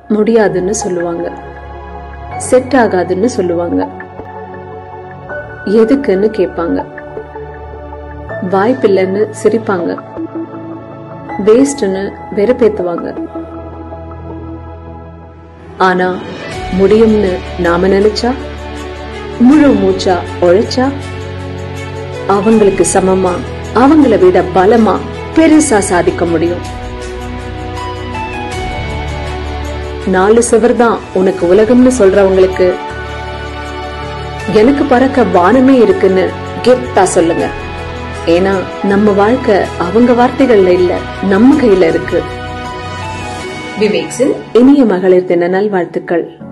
முடியாதுன்னு சொல்லுவாங்க செட் ஆகாதுன்னு சொல்லுவாங்க எதுக்குன்னு கேட்பாங்க வாய்ப்பில்லைன்னு சிரிப்பாங்க வேஸ்ட்னு வெறுப்பேத்துவாங்க ஆனா முடியும்னு நாம நினைச்சா முழு மூச்சா உழைச்சா அவங்களுக்கு சமமா அவங்கள விட பலமா பெருசா சாதிக்க முடியும் நாலு சுவர் தான் உனக்கு உலகம்னு சொல்றவங்களுக்கு எனக்கு பறக்க வானமே இருக்குன்னு கெத்தா சொல்லுங்க ஏன்னா நம்ம வாழ்க்கை அவங்க வார்த்தைகள்ல இல்ல நம்ம கையில இருக்கு விவேக்ஸின் இனிய மகளிர் தின நல்வாழ்த்துக்கள்